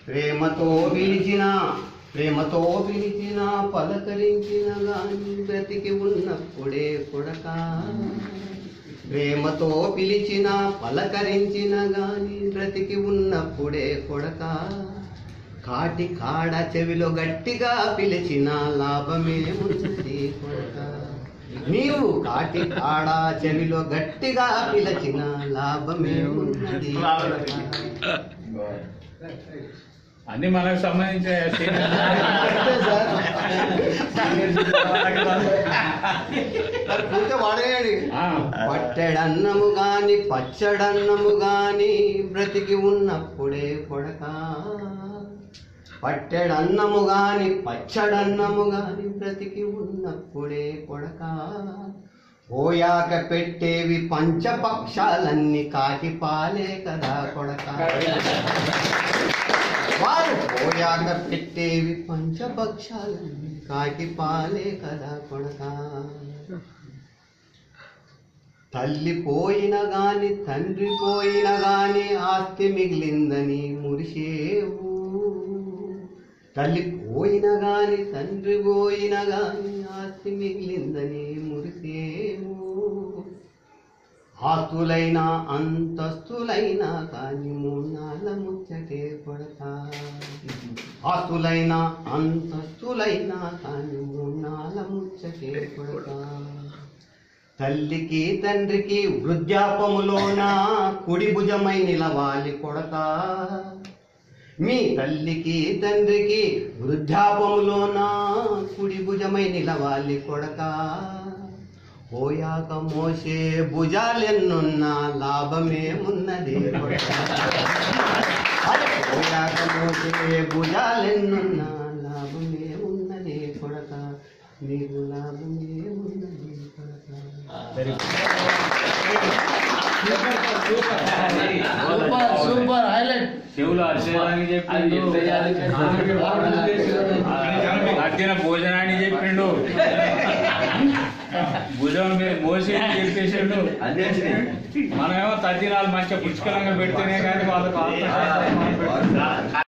ప్రేమతో పిలిచిన ప్రేమతో పిలిచిన పలకరించిన గాని బ్రతికి ఉన్నప్పుడే కొడక ప్రేమతో పిలిచిన పలకరించిన గాని బ్రతికి ఉన్నప్పుడే కొడక కాటి కాడ చెవిలో గట్టిగా పిలిచిన లాభమే ఉన్నది కొడక నీవు కాటి కాడ చెవిలో గట్టిగా పిలిచిన లాభమే ఉన్నది కొడక. అన్ని మనకు సంబంధించిన మరి కొంచెం వాడేయండి ఆ, పట్టెడన్నము గాని పచ్చడన్నము గాని బ్రతికి ఉన్నప్పుడే కొడక పట్టెడన్నము గాని పచ్చడన్నము గాని బ్రతికి ఉన్నప్పుడే కొడక పోయాక పెట్టేవి పంచపక్షాలన్నీ కాకి పాలే కదా కొడక వారు పోయాక పెట్టేవి పంచపక్షాలన్నీ కాకి పాలే కదా కొడక తల్లి పోయిన గాని తండ్రి పోయిన గాని ఆస్తి మిగిలిందని మురిసేవు తల్లి పోయిన గాని తండ్రి పోయిన గాని ఆస్తి మిగిలిందని మురిసేవు ఆస్తులైనా అంతస్తులైనా కానీ మూనాళ్ళ ముచ్చటే కొడతా ఆస్తులైనా అంతస్తులైనా కానీ మూనాళ్ళ ముచ్చటే కొడతా తల్లికి తండ్రికి వృద్ధాపములోన కుడి భుజమై నిలవాలి కొడతా మీ తల్లికి తండ్రికి వృద్ధాపములోన కుడి భుజమై నిలవాలి కొడతా పోయాక మోసే భుజాలెన్నున్నా లాభమేమున్నది కొడకా అరే పోయాక మోసే భుజాలెన్నున్నా లాభమేమున్నది కొడక నీకు లాభమేమున్నది కొడక సూపర్ సూపర్ హైలైట్ చెవులు అరిసేదానికి చెప్పిండు అర్జున భోజనాన్ని చెప్పిండు భుజం మీద మోసి చెప్పేసిండు మనమేమో తద్దినాలు మంచిగా పుష్కలంగా పెడితేనే కానీ వాళ్ళకు ఆత్మ